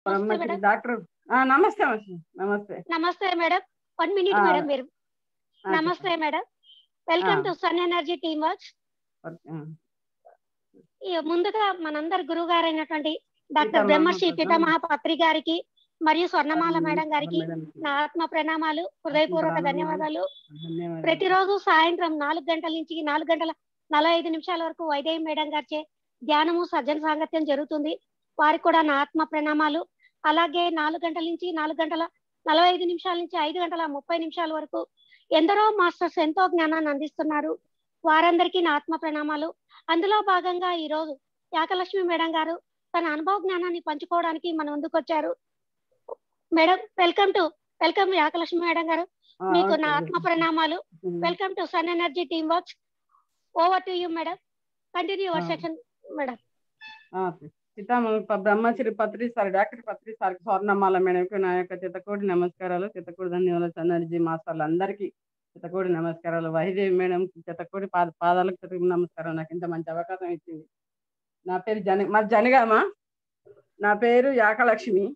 నమస్తే Brahmasri madam doctor ఆ, నమస్తే నమస్తే నమస్తే నమస్తే మేడం వన్ మినిట్ ఆ, మేడం మీరు ఆ, నమస్తే మేడం వెల్కమ్ ఆ. To Sun Energy Team Works చెప్పండి. ఈ ముందుగా మనందరి గురువు గారైనటువంటి డాక్టర్ పితామహ బ్రహ్మశ్రీ పత్రి- పితామహ పత్రి గారికి మరియు స్వర్ణమాల ఆ, మేడం గారికి మేడంకి. నా ఆత్మ ప్రణామాలు హృదయపూర్వక ప్రణామాలు. ధన్యవాదాలు ధన్యవాదాలు. ప్రతిరోజు సాయంత్రం నాలుగు గంటల నుంచి నాలుగు గంటల నలభై ఐదు నిమిషాల వరకు వైదేహి మేడం గారిచే ధ్యానము సజ్జన సాంగత్యం జరుగుతుంది వారికి కూడా నా ఆత్మ ప్రణామాలు అలాగే నాలుగు గంటల నుంచి నాలుగు గంటల నలభై ఐదు నిమిషాల నుంచి ఐదు గంటల ముప్పై నిమిషాల వరకు ఎందరో మాస్టర్స్ ఎంతో జ్ఞానాన్ని అందిస్తున్నారు వారందరికీ నా ఆత్మ ప్రణామాలు అందులో భాగంగా ఈ రోజు యాకలక్ష్మి మేడం గారు తన అనుభవ జ్ఞానాన్ని పంచుకోవడానికి మన ముందుకు వచ్చారు madam welcome to welcome Yakalakshmi madam గారు ఆ, మీకు నా ఓకే. ఆత్మ ప్రణామాలు welcome to Sun Energy Team Works over to you madam continue your ఆ. సెషన్ మేడం ఆ, పితామహ ప- Brahmashri Patri sir doctor Patri sir Swarnamala మేడంకి నా యొక్క చిత్తకోటి నమస్కారాలు చిత్తకోటి ధన్యవాదాలు సన్నర్జీ మాస్టర్లు అందరికీ చిత్తకోటి నమస్కారాలు వైదేవి మేడం చిత్తకోటి పాద పాదాలకు చిత్తకోటి నమస్కారం నాకు ఇంత మంచి అవకాశం ఇచ్చింది నా పేరు జన మా జనగామ నా పేరు యాకలక్ష్మి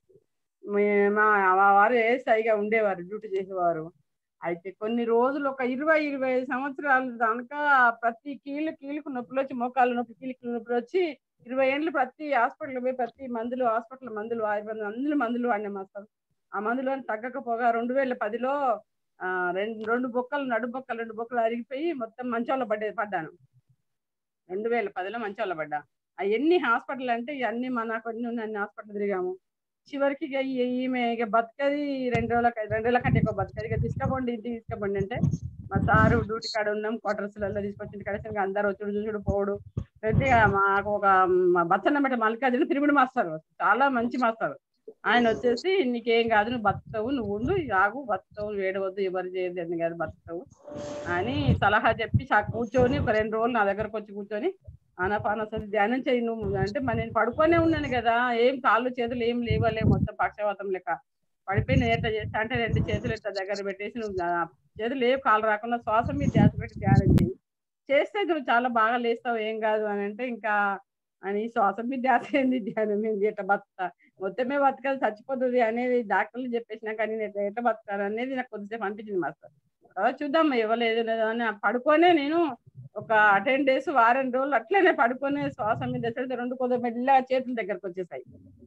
మీ- మా మా వారు ఏఎస్ఐగా ఉండేవారు డ్యూటీ చేసేవారు అయితే కొన్ని రోజులు ఒక ఇరవై ఇరవై ఐదు సంవత్సరాలు దాకా ప్రతి కీళ్ళు కీళ్ళకు నొప్పులు వచ్చి మోకాలు నొప్పి కీళ్ళకి నొప్పులు వచ్చి ఇరవై ఏళ్ళు ప్రతి హాస్పిటల్ పోయి ప్రతి మందులు హాస్పిటల్ మందులు ఆయుర్వేద మందులు మందులు వాడినా మాస్టర్ ఆ మందులు అని తగ్గకపోగా రెండు వేల పదిలో ఆ, రెండు రెండు బొక్కలు నడు బొక్కలు రెండు బొక్కలు అరిగిపోయి మొత్తం మంచంలో పడ్డే పడ్డాను రెండు వేల పదిలో మంచంలో పడ్డా ఆ ఎన్ని హాస్పిటల్ అంటే అన్ని మన కొన్ని ఉన్న అన్ని హాస్పిటల్ తిరిగాము చివరికి ఇక ఈ- ఈమె ఇక బతకది రెండు రోజుల రెండు రోజుల కంటే ఎక్కువ బతకది ఇక తీసుకపోండి ఇంటికి తీసుకపోండి అంటే మా సారు డ్యూటీ కాడ ఉన్నాం క్వార్టర్స్లలో తీసుకొచ్చింది కడిసి అందరు వచ్చి చూసుడు పోడు అయితే ఇక మాకు ఒక మా బచ్చన్న బట్ట మల్లికార్జున తిరుగుడు మాస్టర్ చాలా మంచి మాస్టర్ ఆయన వచ్చేసి నీకేం కాదు నువ్వు బతుకుతావు నువ్వు ఉండు ఇక ఆగు బతుకుతావు నువ్వు ఏడవద్దు ఎవరు చేయదు అని కాదు బతుకుతావు అని సలహా చెప్పి చా- కూర్చొని ఒక రెండు రోజులు నా దగ్గరకు వచ్చి కూర్చొని ఆనాపానసతి ధ్యానం చేయి నువ్వు అంటే మరి నేను పడుకొనే ఉన్నాను కదా ఏం కాళ్ళు చేతులు ఏం లేవలే మొత్తం పక్షవాతం లెక్క పడిపోయి నేను ఎట్లా చేస్తా అంటే రెండు చేతులు ఇట్లా దగ్గర పెట్టేసి నువ్వు ఆ చేతులు ఏం కాళ్ళు రాకుండా శ్వాస మీద ధ్యాస పెట్టి ధ్యానం చేయి చేస్తే నువ్వు చాలా బాగా లేస్తావు ఏం కాదు అని అంటే ఇంకా అని శ్వాస మీద ధ్యాస ఏంది ధ్యానం ఏంది ఎట్లా బతుకుతా మొత్తమే బతకాలి చచ్చిపోతుంది అనేది డాక్టర్లు చెప్పేసినా కానీ నేను ఎట్లా ఎట్లా బతుకాలి అనేది నాకు కొద్దిసేపు అనిపించింది మాస్టర్ తర్వాత చూద్దాం ఇవ్వలేదు లేదో అని పడుకొనే నేను ఒక టెన్ డేస్ వారం రోజులు అట్లనే పడుకొని శ్వాస మీద ఎసడితే రెండు కొద్దిగా మెల్లగా చేతుల దగ్గరకు వచ్చేసాయి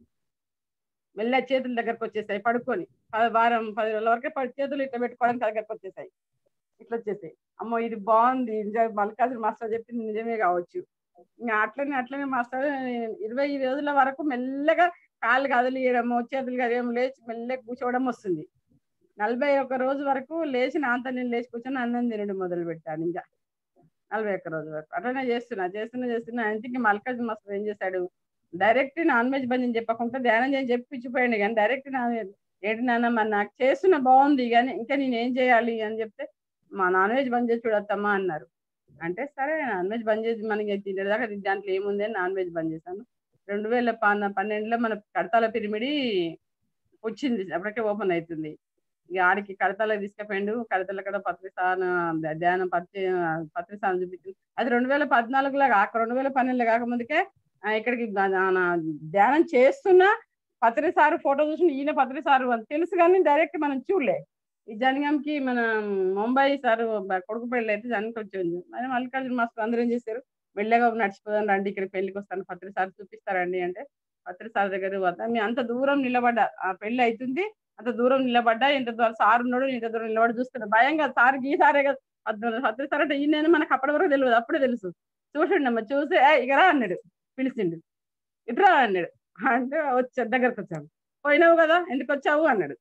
మెల్లగా చేతుల దగ్గరకు వచ్చేసాయి పడుకొని పది వారం పది రోజుల వరకే పడి చేతులు ఇట్లా పెట్టుకోవడానికి దగ్గరకు వచ్చేసాయి ఇట్లా వచ్చేసాయి అమ్మో ఇది బాగుంది నిజం మల్లికార్జున మాస్టర్ చెప్పింది నిజమే కావచ్చు ఇంకా అట్లనే అట్లనే మాస్టర్ ఇరవై రోజుల వరకు మెల్లగా కాళ్ళు కదిలియడము చేతులు కదిలియడం లేచి మెల్లగా కూర్చోవడం వస్తుంది నలభై ఒక్క రోజు వరకు లేచి నాంత నేను లేచి కూర్చొని అన్నం తినడం మొదలు పెట్టాను ఇంకా నలభై ఒక్క రోజు వరకు అట్లనే చేస్తున్నా చేస్తున్నా చేస్తున్నా అంటే ఇంకా మల్లికార్జున మాస్టర్ ఏం చేశాడు డైరెక్ట్ నాన్ వెజ్ బంద్ అని చెప్పకుండా ధ్యానం చేయని చెప్పి ఇచ్చిపోయాడు కానీ డైరెక్ట్ నా ఏంటి నాన్న మరి నాకు చేస్తున్న బాగుంది కానీ ఇంకా నేను ఏం చేయాలి అని చెప్తే మా నాన్ వెజ్ బంద్ చేసి చూడొద్దమ్మా అన్నారు అంటే సరే నాన్ వెజ్ బంద్ చేసి మనకి తినేదాకా దాంట్లో ఏముంది అని నాన్ వెజ్ బంద్ చేశాను రెండు వేల పన్న- పన్నెండులో మన కడతాల పిరిమిడి వచ్చింది అప్పటికే ఓపెన్ అవుతుంది ఇక ఆడికి కడతల తీసుకుపోయిండు కడతల కూడా పత్రిసాన ధ్యానం పత్రి పత్రిసాన చూపించింది అది రెండు వేల పద్నాలుగులో కాక రెండు వేల పన్నెండులో కాకముందుకే ఆ, ఇక్కడికి ద- నా ధ్యానం చేస్తున్నా పత్రి సారు ఫోటో చూసి ఈయన పత్రి సారు అని తెలుసు కానీ డైరెక్ట్ మనం చూడలే ఈ జనగంకి మన ముంబై సారు బ- కొడుకు పెళ్ళి అయితే జనకి వచ్చింది మరి మల్లికార్జున మాస్టర్ అందరూ ఏం చేశారు మెల్లగా నడిచిపోదాం రండి ఇక్కడ పెళ్లికి వస్తాను పత్రి సార్ చూపిస్తారండి అంటే పత్రి సార్ దగ్గర వద్దా మీ అంత దూరం నిలబడ్డా ఆ పెళ్లి అవుతుంది అంత దూరం నిలబడ్డా ఇంత దూరం సార్ ఉన్నాడు ఇంత దూరం నిలబడి చూస్తున్నా భయంగా సార్ ఈ సారే కదా పద్మ- పత్రి సార్ అంటే ఈయన మనకు అప్పటి వరకు తెలియదు అప్పుడే తెలుసు చూసిండమ్మ చూసి "ఏ, ఇక రా అన్నాడు పిలిచిండు ఇట్రా అన్నాడు అంటే వచ్చా దగ్గరకు వచ్చాను పోయినావు కదా ఎందుకు వచ్చావు అన్నాడు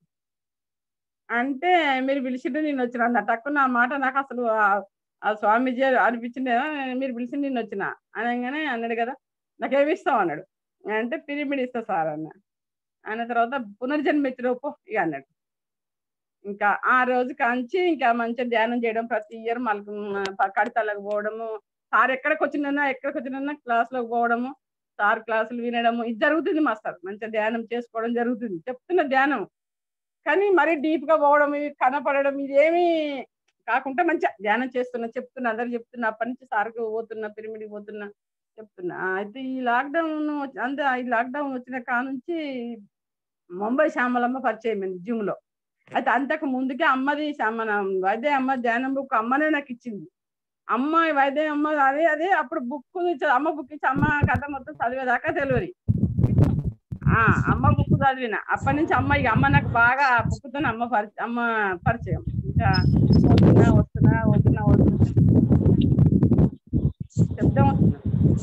అంటే మీరు పిలిచిండు నేను వచ్చిన అన్న తక్కువ నా మాట నాకు అసలు ఆ- ఆ స్వామీజీ అనిపించింది "ఆ, మీరు పిలిచిండు నేను వచ్చిన అనగానే అన్నాడు కదా నాకేమి ఇస్తావు అన్నాడు అంటే పిరిమిడ్ ఇస్తా సార్ అన్న అన్న తర్వాత పునర్జన్మ ఇచ్చినప్పు ఇక అన్నాడు ఇంకా ఆ రోజు కాంచి ఇంకా మంచిగా ధ్యానం చేయడం ప్రతి ఇయర్ మళ్ళీ కడతలకు పోవడము సార్ ఎక్కడికి వచ్చినా ఎక్కడికి వచ్చినా క్లాస్లోకి పోవడము సార్ క్లాసులు వినడము ఇది జరుగుతుంది మాస్టర్ మంచిగా ధ్యానం చేసుకోవడం జరుగుతుంది చెప్తున్న ధ్యానం కానీ మరీ డీప్ గా పోవడం ఇది కనపడడం ఇది ఏమీ కాకుండా మంచిగా ధ్యానం చేస్తున్నా చెప్తున్నా అందరు చెప్తున్నా అప్పటి నుంచి సార్కి పోతున్నా పిరిమిడికి పోతున్నా చెప్తున్నా ఆ, అయితే ఈ లాక్డౌన్ అంటే ఈ లాక్డౌన్ వచ్చిన కాడ నుంచి ముంబై శ్యామలమ్మ పరిచయం అయింది జిమ్ లో అయితే అంతకు ముందుకే అమ్మది శా- మన వైద్య అమ్మ ధ్యానం బుక్ అమ్మనే నాకు ఇచ్చింది అమ్మ వైద్య అమ్మ అదే అదే అప్పుడు బుక్ అమ్మ బుక్ ఇచ్చి అమ్మ కథ మొత్తం చదివేదాకా తెలియదు ఆ అమ్మ బుక్ చదివిన అప్పటి నుంచి అమ్మ ఇక అమ్మ నాకు బాగా బుక్ తో అమ్మ పరిచయం అమ్మ పరిచయం ఇంకా వస్తున్నా వస్తున్నా వస్తున్నా వస్తున్నా శబ్దం వస్తున్నా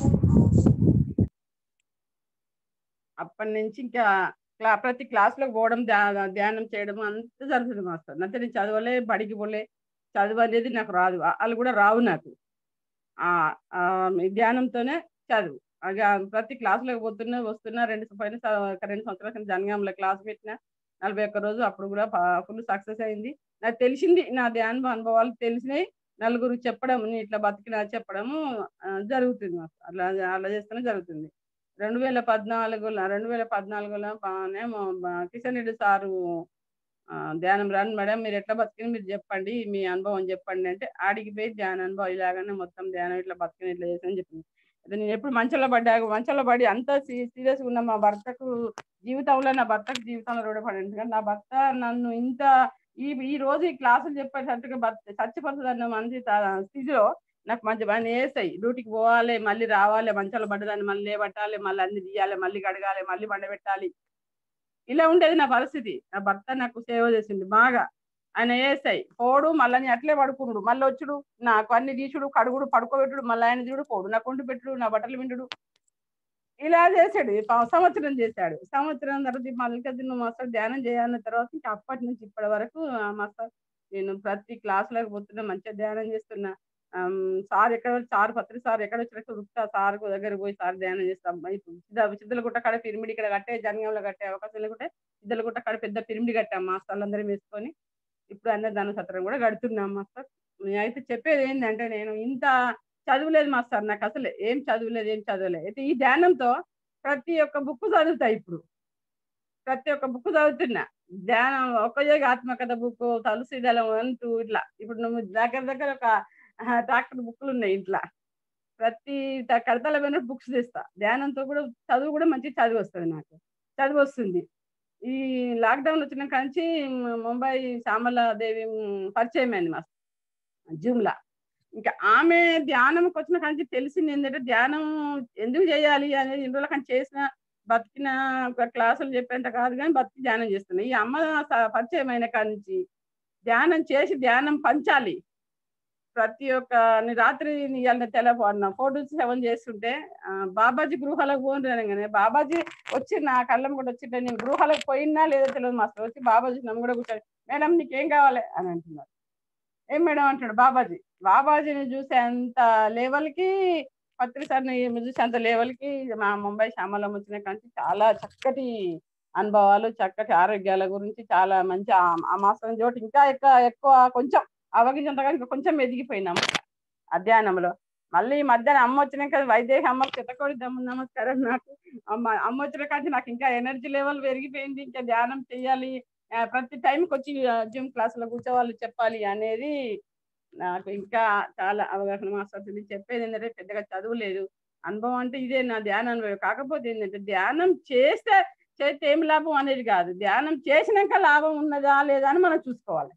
అప్పటి నుంచి ఇంకా క్లా ప్రతి క్లాస్ లో పోవడం ధ్యా- ధ్యానం చేయడం అంతా జరుగుతుంది మాస్టర్ అంతే నేను చదవలే బడికి పోలే చదువు అనేది నాకు రాదు వాళ్ళు కూడా రావు నాకు ఆ ఆ, ఈ ధ్యానంతోనే చదువు అగా ప్రతి క్లాసులోకి పోతున్నా వస్తున్నా రెండు పైన స- ఒక రెండు సంవత్సరాల కింద జనగాంలో క్లాస్ పెట్టిన నలభై ఒక్క రోజు అప్పుడు కూడా ఫుల్ సక్సెస్ అయింది నాకు తెలిసింది నా ధ్యాన అనుభవాలు తెలిసినాయి నలుగురు చెప్పడం నేను ఇట్లా బతికినా చెప్పడము ఆ, జరుగుతుంది మాస్టర్ అట్లా అలా చేస్తేనే జరుగుతుంది రెండు వేల పద్నాలుగులో రెండు వేల పద్నాలుగులో బాగానే మా- మా కిషన్ రెడ్డి సారు ఆ, ధ్యానం రాను మేడం మీరు ఎట్లా బతికిన మీరు చెప్పండి మీ అనుభవం చెప్పండి అంటే ఆడికి పోయి ధ్యాన అనుభవం ఇలాగానే మొత్తం ధ్యానం ఇట్లా బతికిన ఇట్లా చేసాను చెప్పింది అయితే నేను ఎప్పుడు మంచంలో పడ్డా మంచంలో పడి అంత సీరియస్ ఉన్న మా భర్తకు జీవితంలో నా భర్తకు జీవితంలో రూఢపడి ఎందుకంటే నా భర్త నన్ను ఇంత ఈ ఈ రోజు ఈ క్లాసులు చెప్పేటట్టుగా భర్త చచ్చిపోతుందన్న మంచి త- స్థితిలో నాకు మంచి పని వేస్తాయి డ్యూటీకి పోవాలి మళ్ళీ రావాలి మంచాలు పడ్డదాన్ని మళ్ళీ లేబట్టాలి మళ్ళీ అన్ని తీయాలి మళ్ళీ కడగాలి మళ్ళీ పెట్టాలి ఇలా ఉండేది నా పరిస్థితి నా భర్త నాకు సేవ చేసింది బాగా ఆయన వేసాయి పోడు మళ్ళీ అట్లే పడుకున్నాడు మళ్ళీ వచ్చుడు నాకు అన్ని తీసుడు కడుగుడు పడుకోబెట్టుడు మళ్ళీ ఆయన చూడు పోడు నా కొండు పెట్టుడు నా బట్టలు విండుడు ఇలా చేశాడు ఈ ప- సంవత్సరం చేశాడు సంవత్సరం తర్వాత మల్లికార్జున మాస్టర్ ధ్యానం చేయాలన్న తర్వాత ఇంకా అప్పటి నుంచి ఇప్పటి వరకు ఆ మాస్టర్ నేను ప్రతి క్లాసులోకి పోతున్నా మంచిగా ధ్యానం చేస్తున్నా ఆమ్, సార్ ఎక్కడ సార్ పత్రి సార్ ఎక్కడ వచ్చినట్టు ఉరుకుతా సార్ దగ్గర పోయి సార్ ధ్యానం చేస్తాం చిద్దల గుట్ట కాడ పిరిమిడి ఇక్కడ కట్టే జనగంలో కట్టే అవకాశం లేకుంటే చిద్దల గుట్ట కాడ పెద్ద పిరిమిడి కట్టాం మాస్టర్లు అందరం వేసుకొని ఇప్పుడు అన్నదాన సత్రం కూడా కడుతున్నాం మాస్టర్ అయితే చెప్పేది ఏంటంటే నేను ఇంత చదువులేదు మాస్టర్ నాకు అసలు ఏం చదువులేదు ఏం చదవలేదు అయితే ఈ ధ్యానంతో ప్రతి ఒక్క బుక్ చదువుతా ఇప్పుడు ప్రతి ఒక్క బుక్ చదువుతున్నా ధ్యానం ఒక యోగ ఆత్మకథ బుక్ తులసి దళం వన్ టూ ఇట్లా ఇప్పుడు నువ్వు దగ్గర దగ్గర ఒక ట్రాక్టర్ బుక్లు ఉన్నాయి ఇంట్లో ప్రతి త- కడతల పోయిన బుక్స్ తెస్తా ధ్యానంతో కూడా చదువు కూడా మంచి చదువు వస్తుంది నాకు చదువు వస్తుంది ఈ లాక్డౌన్ వచ్చిన కాంచి మ- ముంబై శ్యామలాదేవి మ్, పరిచయం అయింది మా జూమ్లా ఇంకా ఆమె ధ్యానంకి వచ్చిన కాంచి తెలిసింది ఏంటంటే ధ్యానం ఎందుకు చేయాలి అనేది ఇన్ని రోజుల కానీ చేసిన బతికిన ఒక క్లాసులు చెప్పేంత కాదు కానీ బతికి ధ్యానం చేస్తున్నా ఈ అమ్మ స- పరిచయం అయిన కాడి నుంచి ధ్యానం చేసి ధ్యానం పంచాలి ప్రతి ఒక్క నీ రాత్రి ఇవాళ తెల్లవాడిన ఫోర్ టు సెవెన్ చేస్తుంటే ఆ, బాబాజీ గృహాలకు పోను అనగానే బాబాజీ వచ్చి నా కళ్ళం కూడా వచ్చి నేను గృహాలకు పోయినా లేదో తెలియదు మాస్టర్ వచ్చి బాబాజీ నన్ను కూడా కూర్చొని మేడం నీకేం కావాలి అని అంటున్నారు ఏం మేడం అంటాడు బాబాజీ బాబాజీని చూసే అంత లెవెల్కి పత్రిసారిని చూసే అంత లెవెల్కి మా ముంబై శ్యామలం వచ్చిన కానీ చాలా చక్కటి అనుభవాలు చక్కటి ఆరోగ్యాల గురించి చాలా మంచి ఆ- ఆ మాసం చోటు ఇంకా ఎక్కువ ఎక్కువ కొంచెం అవగించంతగా ఇంకా కొంచెం ఎదిగిపోయినాము అధ్యయనంలో మళ్ళీ ఈ మధ్యాహ్నం అమ్మ వచ్చినాక వైదేహి అమ్మకి చిత్తకోడి దమ్ము నమస్కారం నాకు అమ్మ అమ్మ వచ్చిన కానీ నాకు ఇంకా ఎనర్జీ లెవెల్ పెరిగిపోయింది ఇంకా ధ్యానం చేయాలి ఆ, ప్రతి టైంకి వచ్చి జిమ్ క్లాసులో కూర్చోవాలి చెప్పాలి అనేది నాకు ఇంకా చాలా అవగాహన మాస్టర్ చెప్పేది ఏంటంటే పెద్దగా చదువులేదు అనుభవం అంటే ఇదే నా ధ్యాన అనుభవం కాకపోతే ఏంటంటే ధ్యానం చేస్తే చేస్తే ఏం లాభం అనేది కాదు ధ్యానం చేసినాక లాభం ఉన్నదా లేదా అని మనం చూసుకోవాలి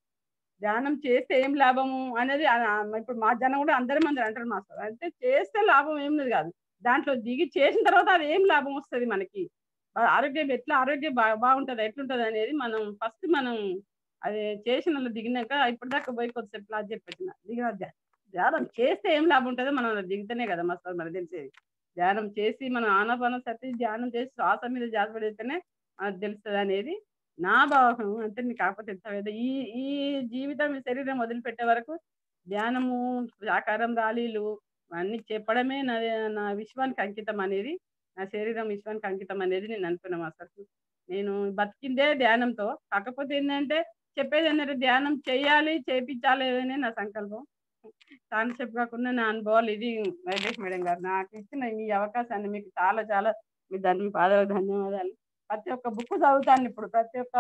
ధ్యానం చేస్తే ఏం లాభము అనేది ఆ- ఆ ఇప్పుడు మా జనం కూడా అందరి మంది అంటారు మాస్టర్ అంటే చేస్తే లాభం ఏం లేదు కాదు దాంట్లో దిగి చేసిన తర్వాత అది ఏం లాభం వస్తుంది మనకి ఆ ఆరోగ్యం ఎట్లా ఆరోగ్యం బా బాగుంటుంది ఎట్లుంటది అనేది మనం ఫస్ట్ మనం అది చేసిన వాళ్ళు దిగినాక ఇప్పటిదాకా పోయి కొద్దిసేపు క్లాస్ చెప్పేసిన దిగిన ధ్యా- ధ్యానం చేస్తే ఏం లాభం ఉంటుందో మనం అలా దిగితేనే కదా మాస్టర్ మనకు తెలిసేది ధ్యానం చేసి మనం ఆనపాన సతి ధ్యానం చేసి శ్వాస మీద ధ్యాస పెడితేనే మనకు తెలుస్తుంది అనేది నా భావం అంటే నీకు కాకపోతే ఎంత పెద్ద ఈ ఈ జీవితం ఈ శరీరం వదిలిపెట్టే వరకు ధ్యానము ఆకారం రాలీలు అన్ని చెప్పడమే నా నా విశ్వానికి అంకితం అనేది నా శరీరం విశ్వానికి అంకితం అనేది నేను అనుకున్నా మాస్టర్ నేను బతికిందే ధ్యానంతో కాకపోతే ఏంటంటే చెప్పేది ఏంటంటే ధ్యానం చేయాలి చేపించాలి అనే నా సంకల్పం కాన్సెప్ట్ కాకుండా నా అనుభవాలు ఇది వైదేశ్ మేడం గారు నాకు ఇచ్చిన ఈ అవకాశాన్ని మీకు చాలా చాలా మీ దాని పాదాలకు ధన్యవాదాలు ప్రతి ఒక్క బుక్ చదువుతాను ఇప్పుడు ప్రతి ఒక్క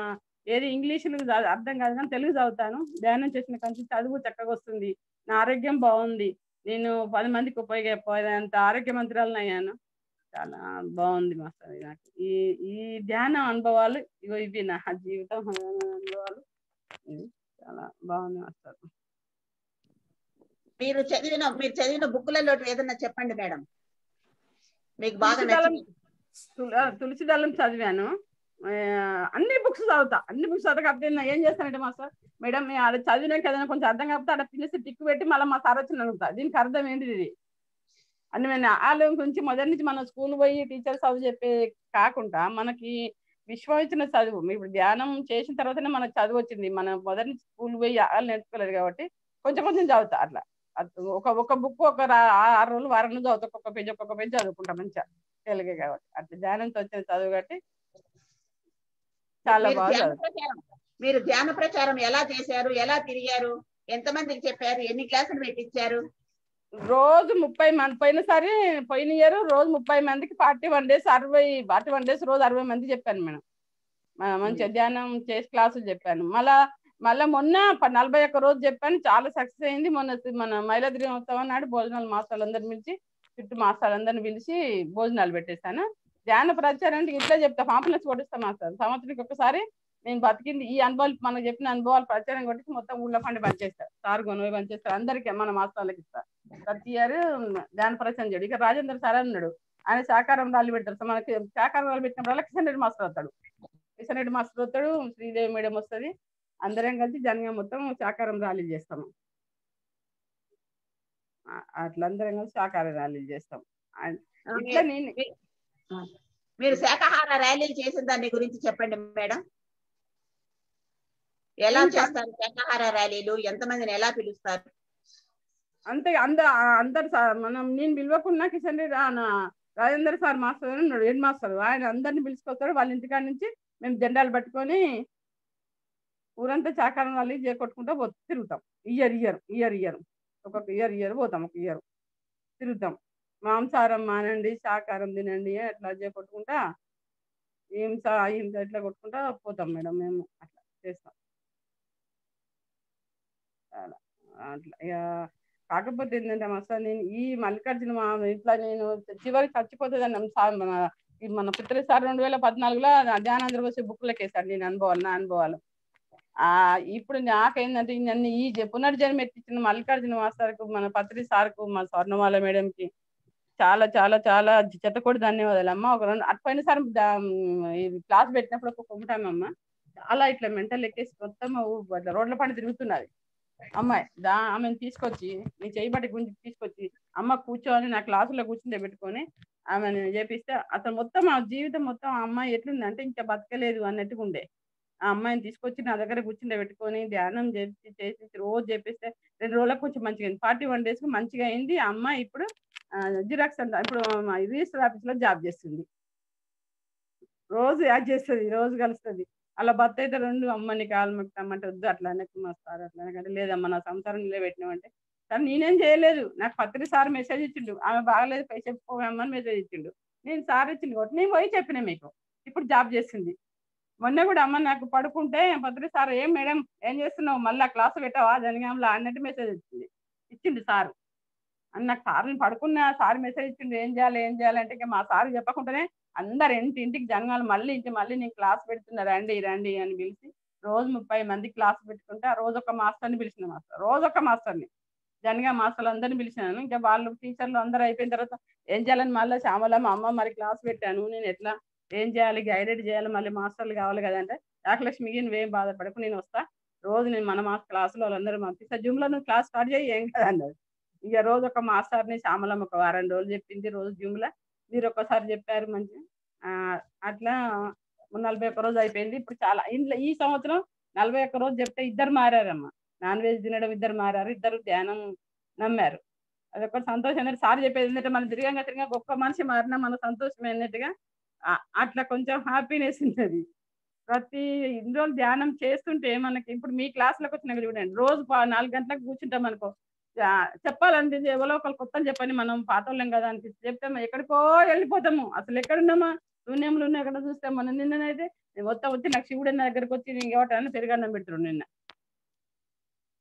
ఏది ఇంగ్లీషులు అర్థం కాదు కానీ తెలుగు చదువుతాను ధ్యానం చేసిన కంచి చదువు చక్కగా వస్తుంది నా ఆరోగ్యం బాగుంది నేను పది మందికి ఉపయోగపోయేంత ఆరోగ్యమంత్రాలను అయ్యాను చాలా బాగుంది మాస్టర్ నాకు ఈ ఈ ధ్యాన అనుభవాలు ఇగో ఇవి నా జీవితం అనుభవాలు ఇవి చాలా బాగుంది మాస్టర్ మీరు చదివిన మీరు చదివిన బుక్లలో ఏదన్నా చెప్పండి మేడం మీకు బాగా తులసిదళం నచ్చింది తుల- ఆ, తులసిదళం చదివాను ఆ, అన్ని బుక్స్ చదువుతా అన్ని బుక్స్ చదువుతా కాకపోతే నేను ఏం చేస్తానంటే మాస్టర్ మేడం నేను అది చదివినాక ఏదైనా కొంచెం అర్థం కాకపోతే అక్కడ పిలిచి టిక్ పెట్టి మళ్ళీ మా సార్ వచ్చి అడుగుతా దీనికి అర్థం ఏంటిది ఇది అని నేను ఆలయం గురించి మొదటి నుంచి మనం స్కూల్ పోయి టీచర్ చదువు చెప్పే కాకుండా మనకి విశ్వం ఇచ్చిన చదువు ఇప్పుడు ధ్యానం చేసిన తర్వాతనే మనకు చదువు వచ్చింది మనం మొదటి నుంచి స్కూల్ పోయి ఆలు నేర్చుకోలేదు కాబట్టి కొంచెం కొంచెం చదువుతా అట్లా అట్ ఒక ఒక బుక్ ఒక రా- ఆరు రోజులు వారం రోజులు చదువుతా ఒక్కొక్క పేజ్ ఒక్కొక్క పేజ్ చదువుకుంటా మంచిగా తెలుగే కాబట్టి అట్లా ధ్యానంతో వచ్చిన చదువు కాబట్టి చాలా మీరు బాగా ధ్యాన చదువుతా. ప్రచారం మీరు ధ్యాన ప్రచారం ఎలా చేశారు ఎలా తిరిగారు ఎంతమందికి చెప్పారు ఎన్ని క్లాసులు పెట్టించారు రోజు ముప్పై మంది పోయినసారి పోయిన ఇయర్ రోజు ముప్పై మందికి ఫార్టీ వన్ డేస్ అరవై ఫార్టీ వన్ డేస్ రోజు అరవై మంది చెప్పాను మేడం మ- మంచిగా ధ్యానం చేసి క్లాసులు చెప్పాను మళ్ళా మళ్ళా మొన్న ప- నలభై ఒక్క రోజు చెప్పాను చాలా సక్సెస్ అయింది మొన్న సి- మన మైలాద్రి ఉత్సవం నాడు భోజనాలు మాసాలు అందరిని పిలిచి చుట్టూ మాసాలు అందరిని పిలిచి భోజనాలు పెట్టేశాను ధ్యాన ప్రచారం అంటే ఇట్లా చెప్తా పాంపులెన్స్ కొట్టిస్తా మాస్టర్ సంవత్సరానికి ఒకసారి నేను బతికింది ఈ అనుభవాలు మనకు చెప్పిన అనుభవాలు ప్రచారం కొట్టి మొత్తం ఊళ్ళో పండి పనిచేస్తారు సార్ కొనుగోలు పనిచేస్తారు అందరికీ మన మాసాలకి ఇస్తా ప్రతి ఇయర్ ధ్యాన ప్రచారం చేయడు ఇక రాజేంద్ర సార్ అన్నాడు ఆయన శాకారం రాళ్ళు పెడతారు సో మనకి శాకారం రాళ్ళు పెట్టినప్పుడు కిషన్ రెడ్డి మాస్టర్ వస్తాడు కిషన్ రెడ్డి మాస్టర్ వస్తాడు శ్రీదేవి మేడం వస్తుంది అందరం కలిసి జనంగా మొత్తం శాకారం ర్యాలీలు చేస్తాము ఆ- అట్లా అందరం కలిసి శాకారం ర్యాలీలు చేస్తాం ఆ- ఇట్లా నేను మీరు శాకాహార ర్యాలీలు చేసిన దాని గురించి చెప్పండి మేడం ఎలా ఇంకా- చేస్తారు శాకాహార ర్యాలీలు ఎంతమందిని ఎలా పిలుస్తారు అంతే అంద అందరు సార్ మనం నేను పిలవకున్నా కిషన్ రెడ్డి ఆయన రాజేంద్ర సార్ మాస్టర్ అని ఉన్నాడు హెడ్ మాస్టర్ ఆయన అందరిని పిలుచుకొస్తాడు వాళ్ళ ఇంటికాడ నుంచి మేము జెండాలు పట్టుకొని ఊరంతా చాకారం వాళ్ళు చేకొట్టుకుంటా పో తిరుగుతాం ఇయర్ ఇయర్ ఇయర్ ఇయర్ ఒక్కొక్క ఇయర్ ఇయర్ పోతాం ఒక ఇయర్ తిరుగుతాం మాంసాహారం మానండి శాకారం తినండి అట్లా చేకొట్టుకుంటా ఏం సా ఏం ఇట్లా కొట్టుకుంటా పోతాం మేడం మేము అట్లా చేస్తాం అలా అట్లా ఇక కాకపోతే ఏంటంటే అసలు నేను ఈ మల్లికార్జున మా ఇట్లా నేను చివరికి చచ్చిపోతుందని మన ఈ మన పుత్రి సార్ రెండు వేల పద్నాలుగులో ధ్యానాంధ్ర వచ్చే బుక్లకి వేశాడు నేను అనుభవాలు నా అనుభవాలు ఆ ఇప్పుడు నాకేంటంటే ఈ నన్ను ఈ జ- పునర్జన్మ ఎత్తిచ్చిన మల్లికార్జున మాస్టర్కు మన పత్రి సార్కు మా స్వర్ణమాల మేడంకి చాలా చాలా చాలా చెత్తకూడి ధన్యవాదాలు అమ్మ ఒక రెండు అటుపోయిన సార్ క్లాస్ పెట్టినప్పుడు ఒక కొమ్ముటామమ్మ చాలా ఇట్లా మెంటల్ ఎక్కేసి మొత్తం ఊ- అట్లా రోడ్ల పని తిరుగుతున్నది అమ్మాయి దా ఆమెను తీసుకొచ్చి నీ చేయబట్టి గురించి తీసుకొచ్చి అమ్మ కూర్చోని నా క్లాసులో కూర్చుంటే పెట్టుకొని ఆమెను చేపిస్తే అతను మొత్తం ఆ జీవితం మొత్తం ఆ అమ్మాయి ఎట్లుంది అంటే ఇంకా బతకలేదు అన్నట్టుగా ఉండే ఆ అమ్మాయిని తీసుకొచ్చి నా దగ్గర కూర్చుండే పెట్టుకొని ధ్యానం చేసి చేసి రోజు చేపిస్తే రెండు రోజులకు కొంచెం మంచిగా అయింది ఫార్టీ వన్ డేస్ మంచిగా అయింది ఆ అమ్మాయి ఇప్పుడు జిరాక్స్ అంట ఇప్పుడు రిజిస్టర్ ఆఫీస్ లో జాబ్ చేస్తుంది రోజు యాడ్ చేస్తుంది రోజు కలుస్తుంది అలా భర్త అయితే రెండు అమ్మని కాలు మొక్కుతామంటే వద్దు అట్లా అనకు మా సార్ అట్లా అనకంటే లేదమ్మా నా సంసారం నిలబెట్టినామంటే సార్ నేనేం చేయలేదు నాకు పత్రి సార్ మెసేజ్ ఇచ్చిండు ఆమె బాగలేదు పై చెప్పుకోమని మెసేజ్ ఇచ్చిండు నేను సార్ ఇచ్చింది కాబట్టి నేను పోయి చెప్పిన మీకు ఇప్పుడు జాబ్ చేస్తుంది మొన్న కూడా అమ్మ నాకు పడుకుంటే పత్రి సార్ ఏం మేడం ఏం చేస్తున్నావు మళ్ళీ క్లాస్ పెట్టావా జనగాంలో అన్నట్టు మెసేజ్ ఇచ్చింది ఇచ్చిండు సార్ అని నాకు సార్ నేను పడుకున్నా సార్ మెసేజ్ ఇచ్చిండు ఏం చేయాలి ఏం చేయాలంటే ఇంకా మా సార్ చెప్పకుండానే అందరు ఇంటి ఇంటికి జనాలు మళ్ళీ ఇంటి మళ్ళీ నేను క్లాస్ పెడుతున్నా రండి రండి అని పిలిచి రోజు ముప్పై మంది క్లాస్ పెట్టుకుంటే ఆ రోజు ఒక మాస్టర్ని పిలిచిన మాస్టర్ రోజు ఒక మాస్టర్ని జనగా మాస్టర్లు అందరిని పిలిచినాను ఇంకా వాళ్ళు టీచర్లు అందరూ అయిపోయిన తర్వాత ఏం చేయాలని మళ్ళీ శ్యామలమ్మ అమ్మ మరి క్లాస్ పెట్టాను నేను ఎట్లా ఏం చేయాలి గైడెడ్ చేయాలి మళ్ళీ మాస్టర్లు కావాలి కదంటే యాకలక్ష్మికి నువ్వేం బాధపడకు నేను వస్తా రోజు నేను మన మా క్లాసులో వాళ్ళందరూ పంపిస్తా జూమ్లో నువ్వు క్లాస్ స్టార్ట్ చేయి ఏం కదా అన్నారు ఇక రోజు ఒక మాస్టర్ని శ్యామలమ్మ ఒక వారం రోజులు చెప్పింది రోజు జూమ్లో మీరు ఒక్కసారి చెప్పారు మంచి ఆ, అట్లా నలభై ఒక్క రోజు అయిపోయింది ఇప్పుడు చాలా ఇంట్లో ఈ సంవత్సరం నలభై ఒక్క రోజు చెప్తే ఇద్దరు మారారమ్మ నాన్ వెజ్ తినడం ఇద్దరు మారారు ఇద్దరు ధ్యానం నమ్మారు అది ఒక సంతోషం ఏంటంటే సార్ చెప్పేది ఏంటంటే మనం తిరిగంగా తిరిగా గొప్ప మనిషి మారినా మన సంతోషం ఏంటంటేగా ఆ- అట్లా కొంచెం హ్యాపీనెస్ ఉంటుంది ప్రతి ఇన్ని రోజులు ధ్యానం చేస్తుంటే మనకి ఇప్పుడు మీ క్లాస్లోకి వచ్చినాక చూడండి రోజు పా- నాలుగు గంటలకు కూర్చుంటాం అనుకో ఆ, చెప్పాలనిపించి ఎవరో ఒకరు కొత్తలు చెప్పని మనం పాతోళ్ళం కదా అనిపిస్తుంది చెప్తే మనం ఎక్కడికో వెళ్ళిపోతాము అసలు ఎక్కడున్నామా శూన్యంలో ఉన్న ఎక్కడ చూస్తే మనం నిన్ననైతే నేను మొత్తం వచ్చి నాకు శివుడు నా దగ్గరకు వచ్చి నీకు ఇవ్వటాన్ని పెరుగన్నం పెడుతున్నాడు నిన్న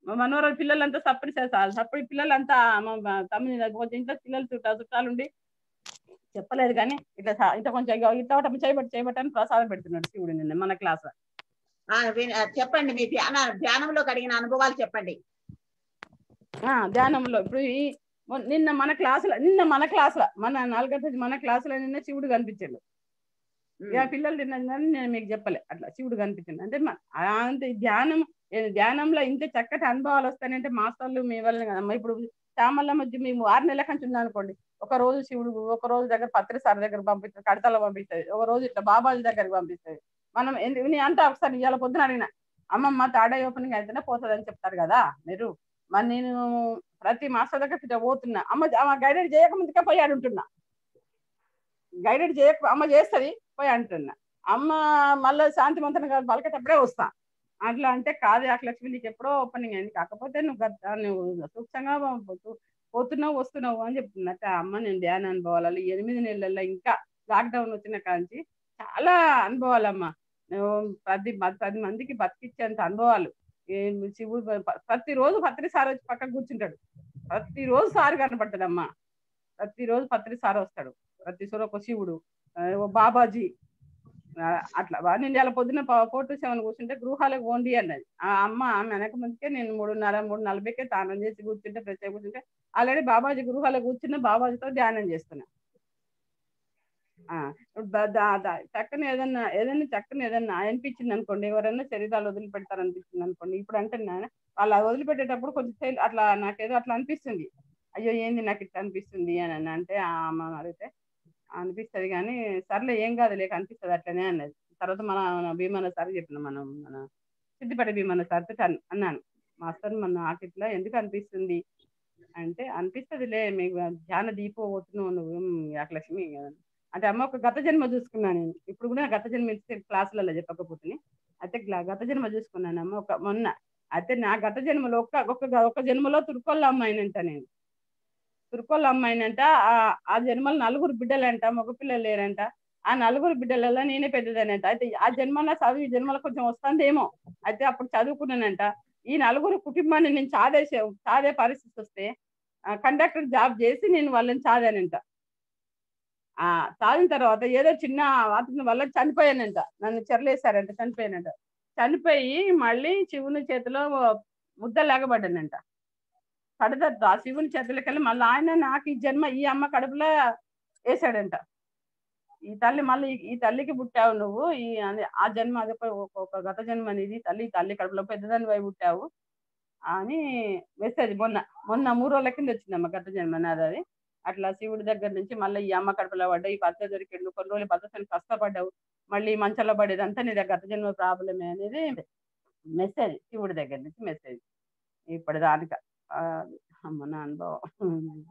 మా మనవరాలు పిల్లలంతా సప్పరి చేస్తారు సప్పరి పిల్లలంతా మా మా తమ్ముని దగ్గర కొంచెం ఇంట్లో పిల్లలు చుట్టా చుట్టాలు ఉండి చెప్పలేదు కానీ ఇట్లా సా- ఇట్లా కొంచెం ఇగో ఇట్లా ఒకటి చేయబట్టి చేయబట్టని ప్రసాదం పెడుతున్నాడు శివుడు నిన్న మన క్లాస్ ఆ, విన్- ఆ, చెప్పండి మీ ధ్యాన ధ్యానంలో కలిగిన అనుభవాలు చెప్పండి ఆ ధ్యానంలో ఇప్పుడు ఈ మొ- నిన్న మన క్లాసులో నిన్న మన క్లాసులో మన నాలుగో తేదీ మన క్లాసులో నిన్న శివుడు కనిపించాడు ఉమ్. ఇక పిల్లలు తిన్నది కానీ నేను మీకు చెప్పలే అట్లా శివుడు కనిపించింది అంటే మ- ఆ అంత ఈ ధ్యానం ఏ ధ్యానంలో ఇంత చక్కటి అనుభవాలు వస్తాయంటే మాస్టర్లు మీ వల్ల కదమ్మా ఇప్పుడు శ్యామల మధ్య మేము ఆరు నెలల కంచి ఉన్నాం అనుకోండి ఒక రోజు శివుడు ఒక రోజు దగ్గర పత్రి సార్ దగ్గర పంపిస్తుంది కడతలో పంపిస్తుంది ఒక రోజు ఇట్లా బాబాజీ దగ్గరికి పంపిస్తుంది మనం ఎందుకు నీ అంటే ఒకసారి ఇవాళ పొద్దున అడిగిన అమ్మమ్మ తాడే ఓపెనింగ్ అయితేనే పోతుంది అని చెప్తారు కదా మీరు మరి నేను ప్రతి మాస్టర్ దగ్గర ఇట్లా పోతున్నా అమ్మ అమ్మ గైడెడ్ చేయక ముందుకే పోయి అడుగుతున్నా గైడెడ్ చేయక అమ్మ చేస్తుంది పోయి అంటున్నా అమ్మ మళ్ళీ శాంతి మంత్రం పలకేటప్పుడే వస్తా అట్లా అంటే కాదు లక్ష్మి నీకు ఎప్పుడో ఓపెనింగ్ అయింది కాకపోతే నువ్వు గత నువ్వు సూక్ష్మంగా పో- పోతున్నావు వస్తున్నావు అని చెప్తున్నట్ట అమ్మ నేను ధ్యాన అనుభవాలు ఈ ఎనిమిది నెలల్లో ఇంకా లాక్డౌన్ వచ్చిన కాంచి చాలా అనుభవాలమ్మా నువ్వు పది మ- పది మందికి బతికిచ్చేంత అనుభవాలు ఏం శివుడు ప- ప్రతిరోజు పత్రి సార్ వచ్చి పక్కన కూర్చుంటాడు ప్రతిరోజు సార్ కనపడతాడమ్మా ప్రతిరోజు పత్రి సార్ వస్తాడు ప్రతిసారి ఒక శివుడు ఆ, ఓ బాబాజీ ఆ, అట్లా వా- నేను ఇలా పొద్దున్న ఫోర్ టు సెవెన్ కూర్చుంటే గృహాలకు పోండి అన్నది ఆ అమ్మ ఆమె వెనక ముందుకే నేను మూడున్నర మూడు నలభైకే తానం చేసి కూర్చుంటే ప్రత్యేక కూర్చుంటే ఆల్రెడీ బాబాజీ గృహాలకు కూర్చున్న బాబాజీతో ధ్యానం చేస్తున్నా ఆ, ద- ద- ద- చక్కని ఏదన్నా ఏదైనా చక్కని ఏదన్నా అనిపించింది అనుకోండి ఎవరైనా శరీరాలు వదిలిపెడతారు అనిపించింది అనుకోండి ఇప్పుడు అంటే నా- వాళ్ళు అది వదిలిపెట్టేటప్పుడు కొంచెం తెలి- అట్లా నాకేదో అట్లా అనిపిస్తుంది అయ్యో ఏంది నాకు ఇట్లా అనిపిస్తుంది అని అన్న అంటే ఆ అమ్మ అడిగితే అనిపిస్తది కానీ సర్లే ఏం కాదు లేక అనిపిస్తుంది అట్లనే అన్నది తర్వాత మన మన భీమన్న సార్ చెప్పిన మనం మన సిద్దిపేట భీమన్న సార్ అన్నాను మాస్టర్ మన నాకు ఇట్లా ఎందుకు అనిపిస్తుంది అంటే అనిపిస్తదిలే మీకు ధ్యాన దీపం పోతున్నావు నువ్వు యాకలక్ష్మి అంటే అమ్మ ఒక గత జన్మ చూసుకున్నాను నేను ఇప్పుడు కూడా గత జన్మ ఇస్తే క్లాసులలో చెప్పకపోతే అయితే గ్లా- గత జన్మ చూసుకున్నాను అమ్మ ఒక మొన్న అయితే నా గత జన్మలో ఒక్క ఒక్క ఒక జన్మలో తురుకోళ్ళ అమ్మాయినంట నేను తురుకోళ్ళ అమ్మాయినంట ఆ- ఆ జన్మలో నలుగురు బిడ్డలంట మగ పిల్లలు లేరంట ఆ నలుగురు బిడ్డలలో నేనే పెద్దదనంట అయితే ఆ జన్మలో చదువు ఈ జన్మలో కొంచెం వస్తుందేమో అయితే అప్పుడు చదువుకున్నానంట ఈ నలుగురు కుటుంబాన్ని నేను చాదేసే చాదే పరిస్థితి వస్తే కండక్టర్ జాబ్ చేసి నేను వాళ్ళని చాదానంట ఆ చాదిన తర్వాత ఏదో చిన్న వాటి వల్ల చనిపోయానంట నన్ను చెరలేశారంట చనిపోయానంట చనిపోయి మళ్ళీ శివుని చేతిలో ముద్దలాగబడ్డానంట పడదట్టు ఆ శివుని చేతులకెళ్ళి మళ్ళీ ఆయన నాకు ఈ జన్మ ఈ అమ్మ కడుపులో వేసాడంట ఈ తల్లి మళ్ళీ ఈ తల్లికి పుట్టావు నువ్వు ఈ అదే ఆ జన్మ అదే ఒక- ఒక గత జన్మ అనేది తల్లి తల్లి కడుపులో పెద్దదాని వై పుట్టావు అని మెసేజ్ మొన్న మొన్న మూడు రోజుల కింద వచ్చిందమ్మ గత జన్మ నాది అది అట్లా శివుడి దగ్గర నుంచి మళ్ళీ ఈ అమ్మ కడుపులో పడ్డా ఈ పద్ధతి దొరికిండు కొన్ని రోజులు పద్ధతిని కష్టపడ్డావు మళ్ళీ మంచంలో పడేది అంతా నీ దగ్గర గత జన్మ ప్రాబ్లమే అనేది మెసేజ్ శివుడి దగ్గర నుంచి మెసేజ్ ఇప్పుడు దానిక ఆ, అమ్మ నా అనుభవం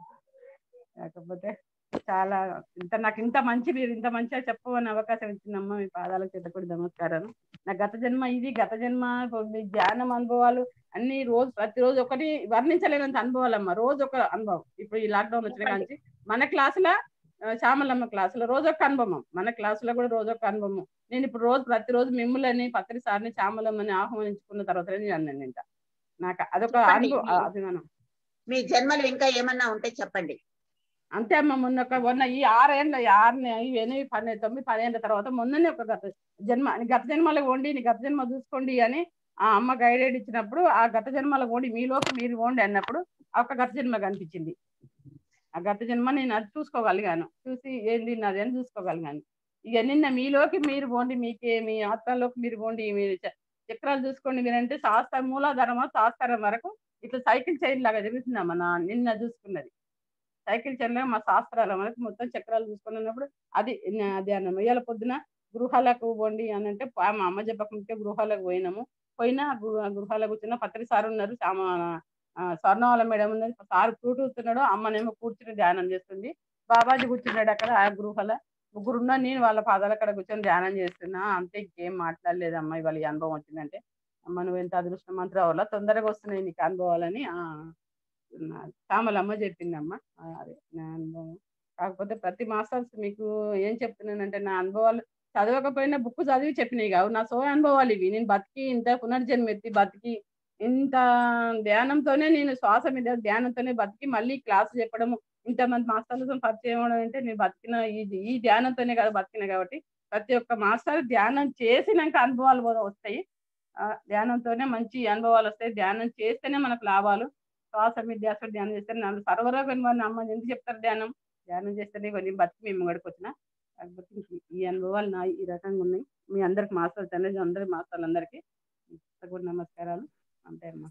లేకపోతే చాలా ఇంత నాకు ఇంత మంచి మీరు ఇంత మంచిగా చెప్పవని అవకాశం ఇచ్చిందమ్మ మీ పాదాల చేత కూడా నమస్కారాలు నా గత జన్మ ఇది గత జన్మ మీ ధ్యానం అనుభవాలు అన్ని రోజు ప్రతిరోజు ఒకటి వర్ణించలేనంత అనుభవాలమ్మ రోజు ఒక అనుభవం ఇప్పుడు ఈ లాక్డౌన్ వచ్చిన కాంచి మన క్లాసుల శ్యామలమ్మ క్లాసులో రోజు ఒక అనుభవం మన క్లాసులో కూడా రోజు ఒక అనుభవం నేను ఇప్పుడు రోజు ప్రతిరోజు మిమ్ములని పత్రి సార్ని శ్యామలమ్మని ఆహ్వానించుకున్న తర్వాత నేను అన్నాను ఇంత నాకు అదొక చెప్పండి. అనుభవం అభిమానం మీ జన్మలు ఇంకా ఏమన్నా ఉంటే చెప్పండి అంతే అమ్మ మొన్న ఒక మొన్న ఈ ఆరేళ్ళ ఈ ఆరు నె- ఈ ఎనిమిది పన్నెండు తొమ్మిది పదేళ్ళ తర్వాత మొన్ననే ఒక గత జన్మ నీ గత జన్మలో వండి నీ గత జన్మ చూసుకోండి అని ఆ అమ్మ గైడెడ్ ఇచ్చినప్పుడు ఆ గత జన్మలో వండి మీలోకి మీరు వండి అన్నప్పుడు ఆ ఒక గత జన్మ కనిపించింది ఆ గత జన్మ నేను అది చూసుకోగలిగాను చూసి ఏంది నాది అని చూసుకోగలిగాను ఇక నిన్న మీలోకి మీరు పోండి మీకే మీ ఆత్మలోకి మీరు పోండి మీరు చ- చక్రాలు చూసుకోండి మీరంటే శాస్త్ర మూలాధారమా శాస్త్రం వరకు ఇట్లా సైకిల్ చైన్ లాగా తిరుగుతుందమ్మ నా నిన్న చూసుకున్నది సైకిల్ చైన్ లాగా మా శాస్త్రాల వరకు మొత్తం చక్రాలు చూసుకున్నప్పుడు అది నా ధ్యానం ఇవాళ పొద్దున గృహాలకు పోండి అని అంటే పా- మా అమ్మ చెప్పకుంటే గృహాలకు పోయినాము పోయినా గృహ- గృహాలకు కూర్చున్న పత్రి సార్ ఉన్నారు సామ ఆ, స్వర్ణవాళ్ళ మేడం ఉన్నది సార్ కూర్చున్నాడు అమ్మనేమో కూర్చుని ధ్యానం చేస్తుంది బాబాజీ కూర్చున్నాడు అక్కడ ఆ గృహల ముగ్గురు ఉన్నా నేను వాళ్ళ పాదాల అక్కడ కూర్చొని ధ్యానం చేస్తున్నా అంతే ఇంకేం మాట్లాడలేదు అమ్మ ఇవాళ ఈ అనుభవం వచ్చిందంటే అమ్మ నువ్వు ఎంత అదృష్టమంతురావు వల్ల తొందరగా వస్తున్నాయి నీకు అనుభవాలని ఆ, నా శ్యామలమ్మ చెప్పిందమ్మ ఆ, అదే నా అనుభవం కాకపోతే ప్రతి మాస్టర్స్ మీకు ఏం చెప్తున్నానంటే నా అనుభవాలు చదవకపోయినా బుక్ చదివి చెప్పినాయి కావు నా సో అనుభవాలు ఇవి నేను బతికి ఇంత పునర్జన్మ ఎత్తి బతికి ఇంత ధ్యానంతోనే నేను శ్వాస మీద ధ్యానంతోనే బతికి మళ్ళీ క్లాస్ చెప్పడము ఇంతమంది మాస్టర్లతో పరిచయం అవ్వడం అంటే నేను బతికిన ఈ ఈ ధ్యానంతోనే కదా బతికిన కాబట్టి ప్రతి ఒక్క మాస్టర్ ధ్యానం చేసినాక అనుభవాలు కూడా వస్తాయి ఆ ధ్యానంతోనే మంచి అనుభవాలు వస్తాయి ధ్యానం చేస్తేనే మనకు లాభాలు శ్వాస మీద ధ్యాస ధ్యానం చేస్తే నన్ను సర్వరోగం వారిని అమ్మ ఎందుకు చెప్తారు ధ్యానం ధ్యానం చేస్తేనే కొన్ని బతికి మేము గడికి వచ్చిన కాకపోతే ఇంక ఈ అనుభవాలు నా ఈ రకంగా ఉన్నాయి మీ అందరికి మాస్టర్ తండ్రి అందరి మాస్టర్లు అందరికీ కూడా నమస్కారాలు అంతే అమ్మా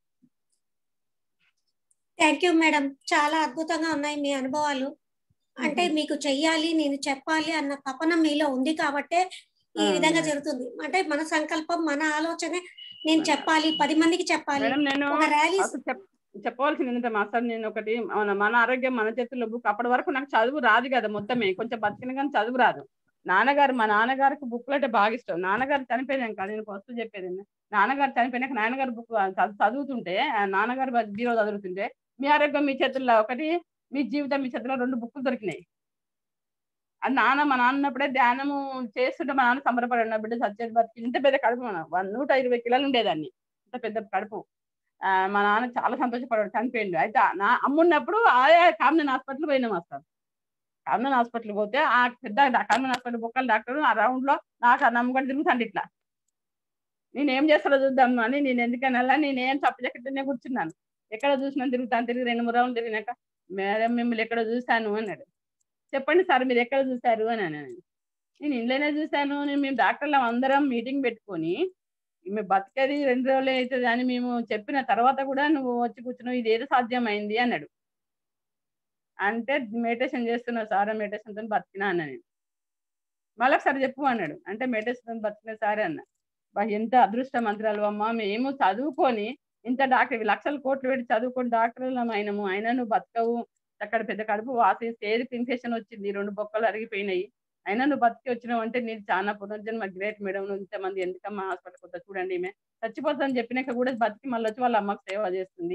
థ్యాంక్ యూ మేడం చాలా అద్భుతంగా ఉన్నాయి మీ అనుభవాలు అంటే మీకు చెయ్యాలి నేను చెప్పాలి అన్న తపన మీలో ఉంది కాబట్టే ఈ ఆ, విధంగా మేడం. జరుగుతుంది అంటే మన సంకల్పం మన ఆలోచనే నేను చెప్పాలి పది మందికి చెప్పాలి మేడం నేను ఒక ర్యాలీ అసలు చెప్ చెప్పవలసింది ఏంటంటే మాస్టర్ నేను ఒకటి మన మన ఆరోగ్యం మన చేతుల్లో బుక్ అప్పటి వరకు నాకు చదువు రాదు కదా మొత్తమే కొంచెం బతికిన కానీ చదువు రాదు నాన్నగారు మా నాన్నగారికి బుక్లు అంటే బాగా ఇష్టం నాన్నగారు చనిపోయాక నేను ఫస్ట్ చెప్పేది ఏంది, నాన్నగారు చనిపోయినాక నాన్నగారు బుక్ చదువుతుంటే ఆ నాన్నగారు బీరో చదువుతుంటే మీ ఆరోగ్యం మీ చేతుల్లో ఒకటి మీ జీవితం మీ చేతుల్లో రెండు బుక్లు దొరికినాయి అది నాన్న మా నాన్న ఉన్నప్పుడే ధ్యానము చేస్తుంటే మా నాన్న సంబరపడి ఉన్న బిడ్డ సత్యేది బతికి ఇంత పెద్ద కడుపు మన వన్ నూట ఇరవై కిలోలు ఉండేదాన్ని ఇంత పెద్ద కడుపు ఆ, మా నాన్న చాలా సంతోషపడాడు చనిపోయిండు అయితే ఆ నా అమ్మున్నప్పుడు ఆయా కామన్ హాస్పిటల్ పోయినాం అసలు కామన్ హాస్పిటల్ పోతే ఆ పెద్ద కామన్ హాస్పిటల్ బొక్కల డాక్టర్ ఆ రౌండ్ లో నాకు ఆ నమ్మకం తిరుగుతాండి ఇట్లా నేను ఏం చేస్తాడో చూద్దాం అని నేను ఎందుకనల్లా నేను ఏం తప్పచెక్కనే కూర్చున్నాను ఎక్కడ చూసినా తిరుగుతాను తిరిగి రెండు మూడు రౌండ్లు తిరిగినాక మేడం మిమ్మల్ని ఎక్కడ చూశాను అన్నాడు చెప్పండి సార్ మీరు ఎక్కడ చూశారు అని అన్నాను నేను ఇంట్లోనే చూశాను నేను మేము డాక్టర్లు అందరం మీటింగ్ పెట్టుకొని మేము బతికేది రెండు రోజులే అవుతుంది అని మేము చెప్పిన తర్వాత కూడా నువ్వు వచ్చి కూర్చున్నావు ఇది ఏదో సాధ్యమైంది అన్నాడు అంటే మెడిటేషన్ చేస్తున్నా సార్ మెడిటేషన్ తో బతికినా అన్న నేను మళ్ళీ ఒకసారి చెప్పు అన్నాడు అంటే మెడిటేషన్ తో బతికిన సారే అన్న బా ఎంత అదృష్ట మంత్రాలు అమ్మ మేము చదువుకొని ఇంత డాక్టర్ లక్షల కోట్లు పెట్టి చదువుకొని డాక్టర్లు అయినము అయినా నువ్వు బతకవు అక్కడ పెద్ద కడుపు వాసి ఏదికి ఇన్ఫెక్షన్ వచ్చింది రెండు బొక్కలు అరిగిపోయినాయి అయినా నువ్వు బతికి వచ్చినావు అంటే నీకు చాలా పునర్జన్మ గ్రేట్ మేడం నువ్వు ఇంతమంది ఎందుకమ్మా హాస్పిటల్ కొత్త చూడండి ఈమె చచ్చిపోతుందని చెప్పినాక కూడా బతికి మళ్ళీ వచ్చి వాళ్ళ అమ్మకు సేవ చేస్తుంది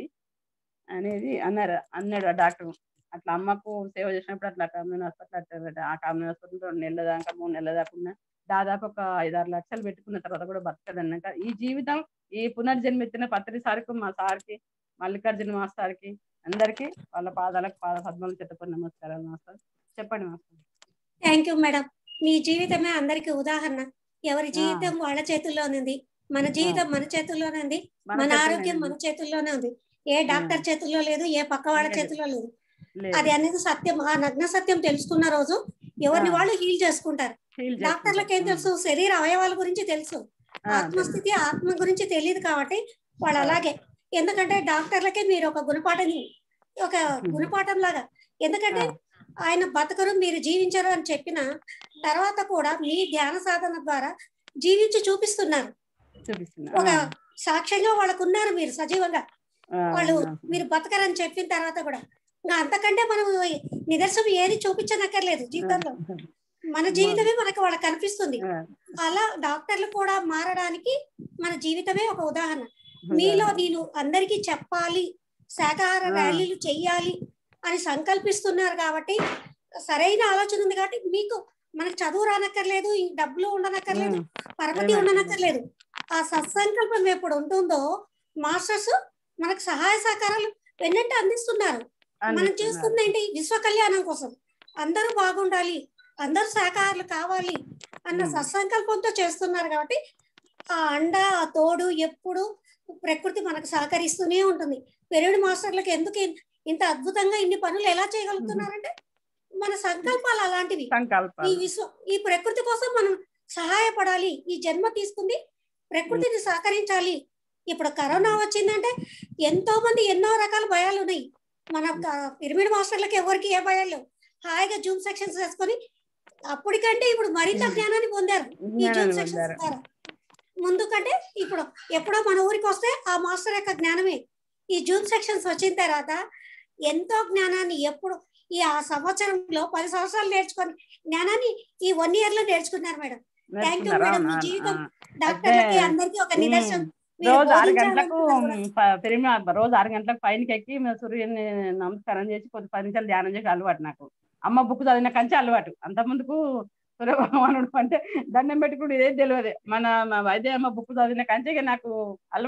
అనేది అన్నారు అన్నాడు ఆ డాక్టర్ అట్లా అమ్మకు సేవ చేసినప్పుడు అట్లా కామన్ హాస్పిటల్ అట్లా ఆ కామన్ హాస్పిటల్ రెండు నెలల దాకా మూడు నెలల దాకా ఉన్న దాదాపు ఒక ఐదారు లక్షలు పెట్టుకున్న తర్వాత కూడా బతకదు అన్నాక ఈ జీవితం ఈ పునర్జన్మ ఎత్తిన పత్రి సార్కు మా సార్కి మల్లికార్జున మాస్టర్కి అందరికీ వాళ్ళ పాదాలకు పాద పద్మాలు చెట్టుకొని నమస్కారాలు మాస్టర్ చెప్పండి మాస్టర్ థ్యాంక్ యూ మేడం మీ జీవితమే అందరికి ఉదాహరణ ఎవరి జీవితం వాళ్ళ చేతుల్లోనే ఉంది మన జీవితం మన చేతుల్లోనే ఉంది మన ఆరోగ్యం మన చేతుల్లోనే ఉంది ఏ డాక్టర్ చేతుల్లో లేదు ఏ పక్క వాళ్ళ లేదు. చేతుల్లో లేదు లేదు. అది అనేది సత్యం ఆ నగ్న సత్యం తెలుసుకున్న రోజు ఎవరిని ఆ. వాళ్ళు హీల్ చేసుకుంటారు Feel డాక్టర్లకు ఏం చేసుకుంటాం. తెలుసు శరీర అవయవాల గురించి తెలుసు ఆ, ఆత్మస్థితి ఆత్మ గురించి తెలియదు కాబట్టి వాళ్ళు అలాగే ఎందుకంటే డాక్టర్లకే మీరు ఒక గుణపాఠం ఒక గుణపాఠం లాగా ఎందుకంటే ఆయన బతకరు మీరు జీవించరు అని చెప్పిన తర్వాత కూడా మీ ధ్యాన సాధన ద్వారా జీవించి చూపిస్తున్నారు చూపిస్తున్నా ఒక ఆ, సాక్ష్యంగా వాళ్ళకు ఉన్నారు మీరు సజీవంగా ఆ, వాళ్ళు ఆ, మీరు బతకరని చెప్పిన తర్వాత కూడా ఇంకా అంతకంటే మనం నిదర్శనం ఏది చూపించనక్కర్లేదు జీవితంలో మన జీవితమే మనకు వాళ్ళకి కనిపిస్తుంది ఆ, అలా డాక్టర్లు కూడా మారడానికి మన జీవితమే ఒక ఉదాహరణ మీలో నేను అందరికీ చెప్పాలి శాకాహార ఆ. ర్యాలీలు చెయ్యాలి అని సంకల్పిస్తున్నారు కాబట్టి సరైన ఆలోచన ఉంది కాబట్టి మీకు మనకు చదువు రానక్కర్లేదు ఈ డబ్బులు ఉండనక్కర్లేదు పరపతి ఏమీ ఉండనక్కర్లేదు ఆ సత్సంకల్పం ఎప్పుడు ఉంటుందో మాస్టర్స్ మనకు సహాయ సహకారాలు వెన్నంటే అందిస్తున్నారు మనం అందిస్తున్నారు. చేస్తుంది ఏంటి విశ్వ కళ్యాణం కోసం అందరూ బాగుండాలి అందరూ శాఖాహారులు కావాలి అన్న ఉమ్. సత్సంకల్పంతో చేస్తున్నారు కాబట్టి ఆ అండ ఆ తోడు ఎప్పుడు ప్రకృతి మనకు సహకరిస్తూనే ఉంటుంది పెరుగుడు మాస్టర్లకు ఎందుకు ఇన్- ఇంత అద్భుతంగా ఇన్ని పనులు ఎలా చేయగలుగుతున్నారంటే మన సంకల్పాలు అలాంటివి ఈ సంకల్పాలు విశ్వ ఈ ప్రకృతి కోసం మనం సహాయపడాలి ఈ జన్మ తీసుకుంది ప్రకృతిని సహకరించాలి ఇప్పుడు కరోనా వచ్చిందంటే ఎంతో మంది ఎన్నో రకాల భయాలు ఉన్నాయి మన క- పిరమిడ్ మాస్టర్లకు ఎవరికి ఏ భయాలు లేవు హాయిగా జూమ్ సెక్షన్స్ వేసుకొని అప్పటికంటే ఇప్పుడు మరింత జ్ఞానాన్ని పొందారు ఈ జూమ్ జ్ఞానాన్ని సెక్షన్స్ పొందారు. ద్వారా ముందు కంటే ఇప్పుడు ఎప్పుడో మన ఊరికి వస్తే ఆ మాస్టర్ యొక్క జ్ఞానమే ఈ జూమ్ సెక్షన్స్ వచ్చిన తర్వాత ఎంతో జ్ఞానాన్ని ఎప్పుడు ఈ ఆ సంవత్సరంలో పది సంవత్సరాలు నేర్చుకొని జ్ఞానాన్ని ఈ వన్ ఇయర్ లో నేర్చుకున్నారు మేడం థ్యాంక్ యూ నేర్చుకున్నారా? మేడం మీ అవును, జీవితం అవును. డాక్టర్లకి అయితే, అందరికీ ఒక ఉమ్, నిదర్శనం మీరు రోజు ఆరు బోధించాలనుకున్నా గంటలకు కూడా. పెరిమి రోజు ఆరు గంటలకు పైనకి ఎక్కి మేము సూర్యుని నమస్కారం చేసి కొద్ది పది నిమిషాలు ధ్యానం చేసి అలవాటు నాకు అమ్మ బుక్ చదివిన కంచి అలవాటు అంత ముందుకు సూర్య భగవానుడు అంటే దండం పెట్టుకుంటూ ఇదే తెలియదు మన మా వైద్య అమ్మ బుక్ చదివిన కంచి ఇక నాకు అలవాటు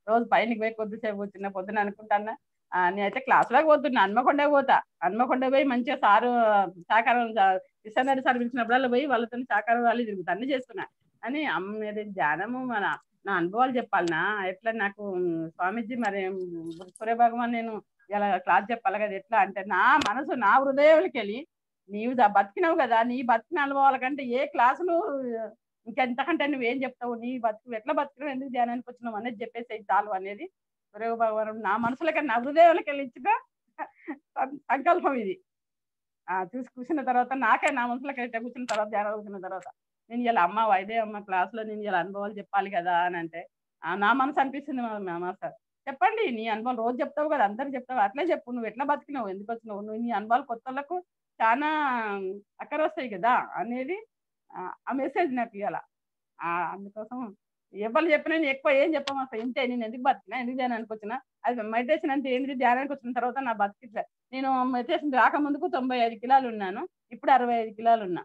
రోజు పైనకి పోయి కొద్దిసేపు కూర్చున్న పొద్దున అనుకుంటానా ఆ, నేనైతే క్లాసులోకి పోతున్నా హన్మకొండ పోతా హన్మకొండ పోయి మంచిగా సారు సహకారం కిషన్ సార్ పిలిచినప్పుడల్లా పోయి వాళ్ళతో సహకారం వాళ్ళు తిరుగుతా అన్ని చేసుకున్నా అని అమ్మది ధ్యానము మన నా అనుభవాలు చెప్పాలనా ఎట్లా నాకు ఉమ్, స్వామీజీ మరి సూర్య భగవాన్ నేను ఇలా క్లాస్ చెప్పాలి కదా ఎట్లా అంటే నా మనసు నా హృదయంలోకి వెళ్ళి నీవు దా- బతికినావు కదా నీ బతికిన అనుభవాల కంటే ఏ క్లాసులు ఇంకెంతకంటే నువ్వేం చెప్తావు నీ బతుకు ఎట్లా బతికినావు ఎందుకు ధ్యానానికి వచ్చినావు అనేది చెప్పేసి చాలు అనేది సూర్య భగవాన్ నా మనసులకి నా హృదయంలోకి వెళ్ళి ఇచ్చిన సం- సంకల్పం ఇది ఆ చూసి కూర్చున్న తర్వాత నాకే నా మనసులోకి అయితే కూర్చున్న తర్వాత ధ్యానం కూర్చున్న తర్వాత నేను ఇలా అమ్మ వైదే అమ్మ క్లాస్ లో నేను ఇలా అనుభవాలు చెప్పాలి కదా అని అంటే ఆ, నా మనసు అనిపిస్తుంది మా మా మాస్టర్ చెప్పండి నీ అనుభవాలు రోజు చెప్తావు కదా అందరు చెప్తావు అట్లే చెప్పు నువ్వు ఎట్లా బతికినావు ఎందుకు వచ్చినావు నువ్వు నీ అనుభవాలు కొత్తలకు చాలా అక్కర వస్తాయి కదా అనేది ఆ, ఆ మెసేజ్ నాకు ఇవాళ అందుకోసం ఎవరు చెప్పినా నేను ఎక్కువ ఏం చెప్పాము అసలు ఇంతే నేను ఎందుకు బతికినా ఎందుకు ధ్యానానికి వచ్చినా అది మెడిటేషన్ అంటే ఏంటి ధ్యానానికి వచ్చిన తర్వాత నా బతికిట్లే నేను మెడిటేషన్ రాక ముందుకు తొంభై ఐదు కిలోలు ఉన్నాను ఇప్పుడు అరవై ఐదు కిలోలు ఉన్నా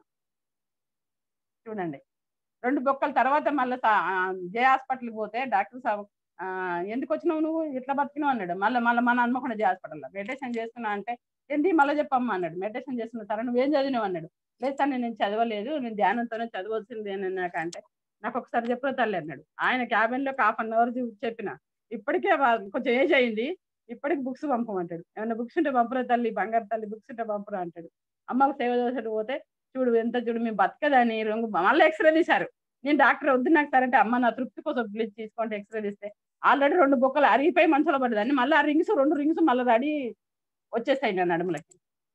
చూడండి రెండు బొక్కల తర్వాత మళ్ళీ జే హాస్పిటల్కి పోతే డాక్టర్ సాబ్ ఆ, ఎందుకు వచ్చినావు నువ్వు ఇట్లా బతికినావు అన్నాడు మళ్ళీ మళ్ళీ మన హన్మకొండ జే హాస్పిటల్లో మెడిటేషన్ చేస్తున్నా అంటే ఏంటి మళ్ళీ చెప్పమ్మా అన్నాడు మెడిటేషన్ చేస్తున్న తర్వాత నువ్వేం చదివినావు అన్నాడు లేదు సార్ నేను చదవలేదు నేను ధ్యానంతోనే చదవాల్సింది అని నాకు అంటే నాకు ఒకసారి చెప్పు తల్లి అన్నాడు ఆయన క్యాబిన్ లో హాఫ్ అన్ అవర్ చెప్పిన ఇప్పటికే వా- కొంచెం ఏజ్ అయింది ఇప్పటికి బుక్స్ పంపమంటాడు ఏమైనా బుక్స్ ఉంటే పంపరా తల్లి బంగారు తల్లి బుక్స్ ఉంటే పంపరా అంటాడు అమ్మకు సేవ చేసేట్టు పోతే చూడు ఎంత చూడు మేము బతకదని రొంగు మళ్ళీ ఎక్స్రే తీశారు నేను డాక్టర్ వద్దు నాకు సరే అంటే అమ్మ నా తృప్తి కోసం ప్లీజ్ తీసుకోండి ఎక్స్రే తీస్తే ఆల్రెడీ రెండు బొక్కలు అరిగిపోయి మంచంలో పడ్డదాన్ని మళ్ళీ ఆ రింగ్స్ రెండు రింగ్స్ మళ్ళీ రెడీ వచ్చేస్తాయి నా నడుములకి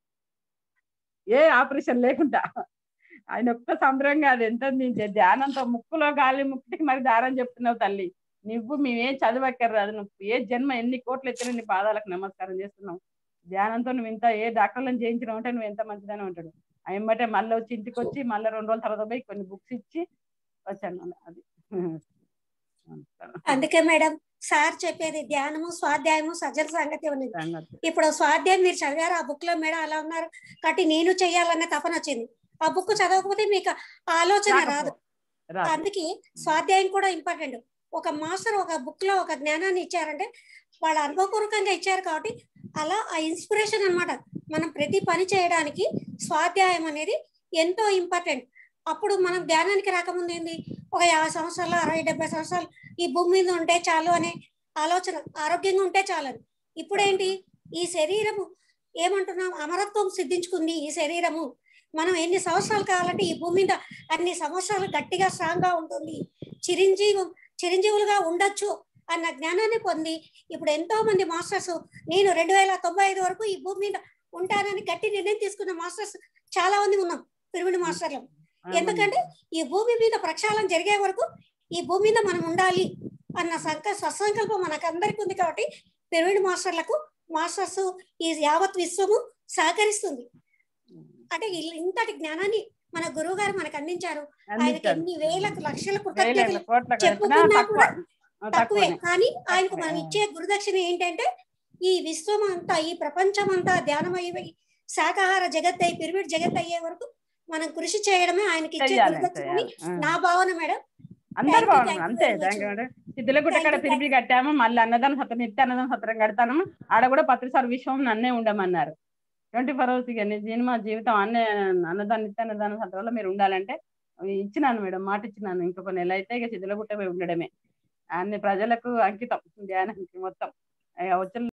ఏ ఆపరేషన్ లేకుండా ఆయన ఒక్క సంబరం కాదు ఎంత నేను ధ్యానంతో ముక్కులో గాలి ముక్కుకి మరి దారం చెప్తున్నావు తల్లి నువ్వు మేమేం చదవక్కర్రాదు నువ్వు ఏ జన్మ ఎన్ని కోట్లు ఎత్తినా నీ పాదాలకు నమస్కారం చేస్తున్నావు ధ్యానంతో నువ్వు ఇంత ఏ డాక్టర్లను చేయించినావు అంటే నువ్వు ఎంత మంచిదని ఉంటాడు అయ్యమ్మటే మళ్ళీ వచ్చి ఇంటికి వచ్చి మళ్ళీ రెండు రోజుల తర్వాత పోయి కొన్ని బుక్స్ ఇచ్చి వచ్చాను అది అందుకే మేడం సార్ చెప్పేది ధ్యానము స్వాధ్యాయము సజ్జన సంగతి ఉన్నది సంగతి. ఇప్పుడు స్వాధ్యాయం మీరు చదివారు ఆ బుక్ లో మేడం అలా ఉన్నారు కాబట్టి నేను చెయ్యాలన్న తపన వచ్చింది ఆ బుక్ చదవకపోతే మీకు ఆ ఆలోచన రాదు రాదు. అందుకే స్వాధ్యాయం కూడా ఇంపార్టెంట్ ఒక మాస్టర్ ఒక బుక్ లో ఒక జ్ఞానాన్ని ఇచ్చారంటే వాళ్ళ అనుభవపూర్వకంగా ఇచ్చారు కాబట్టి అలా ఆ ఇన్స్పిరేషన్ అన్నమాట మనం ప్రతి పని చేయడానికి స్వాధ్యాయం అనేది ఎంతో ఇంపార్టెంట్ అప్పుడు మనం ధ్యానానికి రాకముందు ఏంది ఒక యాభై సంవత్సరాలు అరవై డెబ్బై సంవత్సరాలు ఈ భూమి మీద ఉంటే చాలు అనే ఆలోచన ఆరోగ్యంగా ఉంటే చాలు అని ఇప్పుడేంటి ఈ శరీరము ఏమంటున్నాం అమరత్వం సిద్ధించుకుంది ఈ శరీరము మనం ఎన్ని సంవత్సరాలు కావాలంటే ఈ భూమి మీద అన్ని సంవత్సరాలు గట్టిగా స్ట్రాంగ్ గా ఉంటుంది చిరంజీవి చిరంజీవులుగా ఉండొచ్చు అన్న జ్ఞానాన్ని పొంది ఇప్పుడు ఎంతో మంది మాస్టర్స్ నేను రెండు వేల తొంభై ఐదు వరకు ఈ భూమి మీద ఉంటానని గట్టి నిర్ణయం తీసుకున్న మాస్టర్స్ చాలా మంది ఉన్నాం పిరమిడ్ మాస్టర్లు ఎందుకంటే ఈ భూమి మీద ప్రక్షాళన జరిగే వరకు ఈ భూమి మీద మనం ఉండాలి అన్న సంక సత్సంకల్పం మనకందరికి ఉంది కాబట్టి పిరమిడ్ మాస్టర్లకు మాస్టర్స్ ఈ యావత్ విశ్వము సహకరిస్తుంది అంటే ఇల్- ఇంతటి జ్ఞానాన్ని మన గురువు గారు మనకు అందించారు ఆయనకి అందించాడు. ఎన్ని వేలకు లక్షల వేల కృతజ్ఞతలు కోట్ల చెప్పుకున్నా కట్టినా తక్కువ కూడా ఆ, తక్కువే తక్కువనే కానీ ఆయనకు మనం తక్కువే. ఇచ్చే గురుదక్షిణ ఏంటంటే ఈ విశ్వం అంతా ఈ ప్రపంచం అంతా ధ్యానమయ్యి శాకాహార జగత్ అయి పిరమిడ్ జగత్ అయ్యే వరకు మనం కృషి చేయడమే ఆయనకి ఇచ్చే చెయ్యాలి గురుదక్షిణ అని చెయ్యాలి. ఆ. నా భావన మేడం అందరు Thank you, బాగున్నాం thank you అంతే very much. Thank you madam Siddhulagutta Thank కాడ you, పిలిపి కట్టాము మళ్ళీ అన్నదానం సత్రం నిత్య అన్నదానం సత్రం కడతాము ఆడ కూడా పత్రిసారి విశ్వం నన్నే ఉండమన్నారు ట్వంటీ ఫోర్ అవర్స్ ఇక నేను మా జీవితం అన్నే అన్నదానం నిత్య అన్నదానం సత్రంలో మీరు ఉండాలంటే ఇచ్చినాను మేడం మాట ఇచ్చినాను ఇంకొక నెల అయితే ఇక సిద్ధులగుట్ట పోయి ఉండడమే అన్ని ప్రజలకు అంకితం ధ్యానానికి మొత్తం ఇక వచ్చిన